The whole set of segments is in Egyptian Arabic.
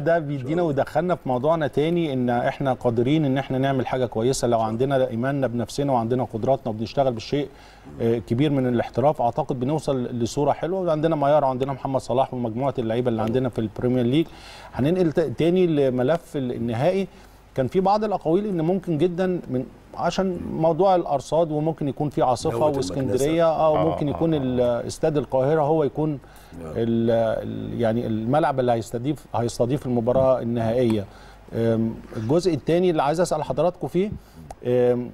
ده بيدينا ويدخلنا في موضوعنا تاني ان احنا قادرين ان احنا نعمل حاجه كويسه لو عندنا ايماننا بنفسنا وعندنا قدراتنا وبنشتغل بالشيء آه، كبير من الاحتراف اعتقد بنوصل لصوره حلوه وعندنا ميار وعندنا محمد صلاح ومجموعه اللعيبه اللي عندنا في البريمير ليج هننقل ت- تاني لملف النهائي كان في بعض الاقاويل ان ممكن جدا من عشان موضوع الارصاد وممكن يكون في عاصفه نوة واسكندريه او ممكن يكون ال- استاد القاهره هو يكون ال ال يعني الملعب اللي هيستضيف هيستضيف المباراه النهائيه أم، الجزء الثاني اللي عايز اسال حضراتكم فيه أم،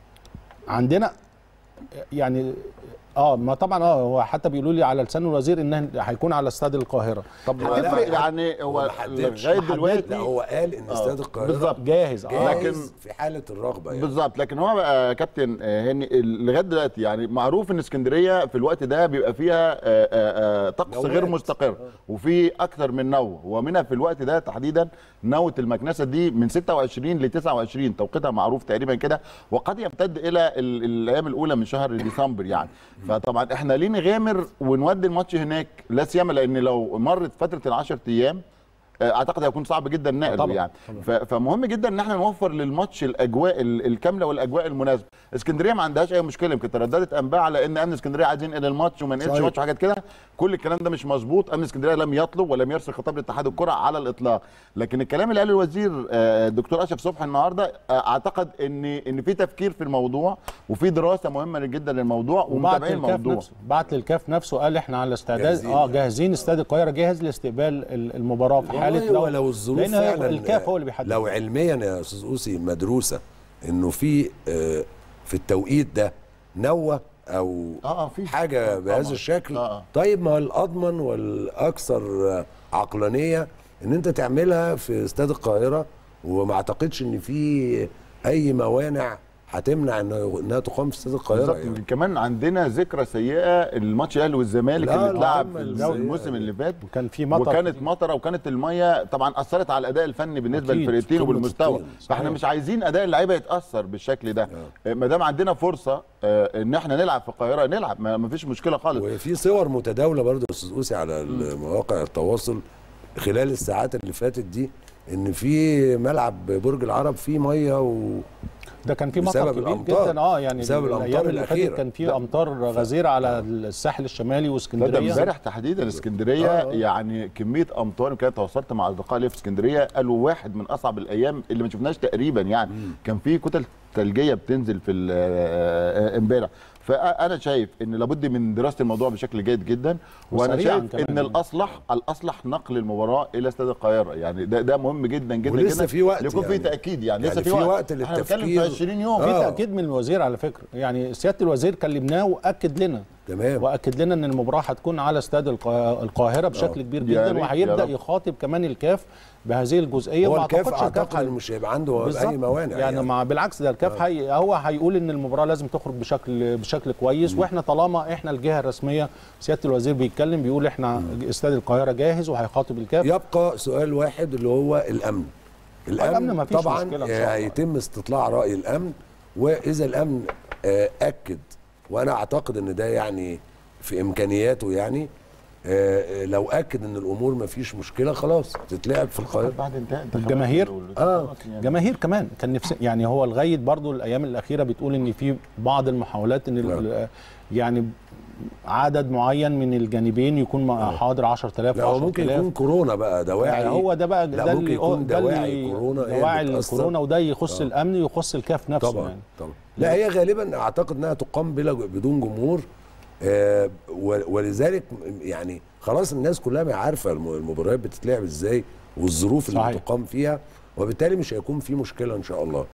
عندنا يعني اه ما طبعا اه هو حتى بيقولوا لي على لسان الوزير ان هيكون على استاد القاهره طب هتفرق يعني هو هو ما حددش. لغايه ما حددش. دلوقتي لا هو قال ان استاد القاهره بالظبط جاهز اه جاهز لكن- في حاله الرغبه يعني بالظبط لكن هو بقى يا كابتن آه، هاني ال- لغايه دلوقتي يعني معروف ان اسكندريه في الوقت ده بيبقى فيها آه، آه، آه، طقس نوات. غير مستقر وفي اكثر من نوه ومنها في الوقت ده تحديدا نوه المكنسه دي من 26 ل 29 توقيتها معروف تقريبا كده وقد يمتد الى ال- الايام الاولى من شهر ديسمبر يعني فطبعا احنا ليه نغامر ونودي الماتش هناك لا سيما لان لو مرت فتره ال 10 ايام آه، اعتقد هيكون صعب جدا نقله طبعاً، يعني ف- فمهم جدا ان احنا نوفر للماتش الاجواء ال- الكامله والاجواء المناسبه اسكندريه ما عندهاش اي مشكله يمكن ترددت انباء على ان امن اسكندريه عايز ينقل الماتش وما ينقلش صحيح. ماتش وحاجات كده كل الكلام ده مش مظبوط امن اسكندريه لم يطلب ولم يرسل خطاب لاتحاد الكره على الاطلاق لكن الكلام اللي قاله الوزير آه، الدكتور اشرف صبحي النهارده آه، اعتقد ان ان في تفكير في الموضوع وفي دراسه مهمه جدا للموضوع وبعت ومتابعين للكاف الموضوع نفسه بعت للكاف نفسه قال احنا على استعداد جاهزين اه يعني. جاهزين استاد القاهره جاهز لاستقبال ال- المباراه في حاله والله هو لو الظروف لان هي فعلا الكاف هو اللي بيحدد لو علميا يا استاذ اوسي مدروسه انه في آه، في التوقيت ده نوه او اه اه في حاجه آه، بهذا طبعاً. الشكل آه، آه. طيب ما الاضمن والاكثر آه، عقلانيه ان انت تعملها في استاد القاهره وما اعتقدش ان في اي موانع هتمنع إنه- انها تقام في استاد القاهره بالظبط يعني. كمان عندنا ذكرى سيئه الماتش الاهلي والزمالك لا، اللي لا، اتلعب هم في السيئة الموسم دي. اللي فات وكان في مطر وكانت كتير. مطره وكانت الميه طبعا اثرت على الاداء الفني بالنسبه أكيد، للفرقتين قمة وبالمستوى الطين، فاحنا صحيح. مش عايزين اداء اللعيبه يتاثر بالشكل ده ما دام عندنا فرصه آه، ان احنا نلعب في القاهره نلعب ما ما فيش مشكله خالص وفي صور متداوله برضه يا استاذ اوسي على مواقع التواصل خلال الساعات اللي فاتت دي ان في ملعب برج العرب فيه ميه و ده كان في مطر بسبب كبير الأمطار. جدا اه يعني بسبب الأمطار الايام اللي فاتت الأخيرة. كان في لا. امطار غزيره على الساحل الشمالي لا ده واسكندريه امبارح تحديدا اسكندريه آه، آه. يعني كميه امطار يمكن تواصلت مع اصدقائي لي في اسكندريه قالوا واحد من اصعب الايام اللي ما شفناش تقريبا يعني كان في كتل ثلجيه بتنزل في ال- آه، آه، امبارح فانا شايف ان لابد من دراسه الموضوع بشكل جيد جدا وانا وسريعاً شايف كمان. ان الاصلح الاصلح نقل المباراه الى استاد القاهره يعني ده ده مهم جدا جدا ولسه جدا في وقت يكون في يعني. تاكيد يعني, يعني لسه في, في وقت, وقت احنا بنتكلم في للتفكير. 20 يوم في آه. تاكيد من الوزير على فكره يعني سياده الوزير كلمناه واكد لنا تمام واكد لنا ان المباراه هتكون على استاد القا- القاهره بشكل كبير يا جدا ريت، يا وهيبدا رب. يخاطب كمان الكاف بهذه الجزئيه هو وما الكاف أعتقدش اعتقد هي- انه مش هيبقى عنده اي بالظبط. موانع يعني, مع بالعكس ده الكاف هي هو هيقول ان المباراه لازم تخرج بشكل بشكل كويس واحنا طالما احنا الجهه الرسميه سياده الوزير بيتكلم بيقول احنا استاد القاهره جاهز وهيخاطب الكاف يبقى سؤال واحد اللي هو الامن الأمن مفيش طبعا مشكلة إن شاء الله. هيتم استطلاع راي الامن واذا الامن آه، اكد وانا اعتقد ان ده يعني في امكانياته يعني آه، آه، لو اكد ان الامور ما فيش مشكله خلاص تتلعب في القاهره بعد انتهاء انتخابات الجماهير؟ ال- آه. يعني. جماهير كمان كان نفسي يعني هو لغايه برضو الايام الاخيره بتقول ان في بعض المحاولات ان ال- يعني عدد معين من الجانبين يكون مع- حاضر 10000 لا هو ممكن 10000. يكون كورونا بقى دواعي يعني هو ده بقى لا ده ممكن اللي يكون ده اللي- دواعي كورونا هي اللي دواعي بتأثر. الكورونا وده يخص الامن ويخص الكاف نفسه طبعا يعني طبعا لا هي غالبا اعتقد انها تقام بلا بدون جمهور آه و- ولذلك يعني خلاص الناس كلها عارفه الم- المباريات بتتلعب ازاي والظروف اللي صحيح. بتقام فيها وبالتالي مش هيكون في مشكله ان شاء الله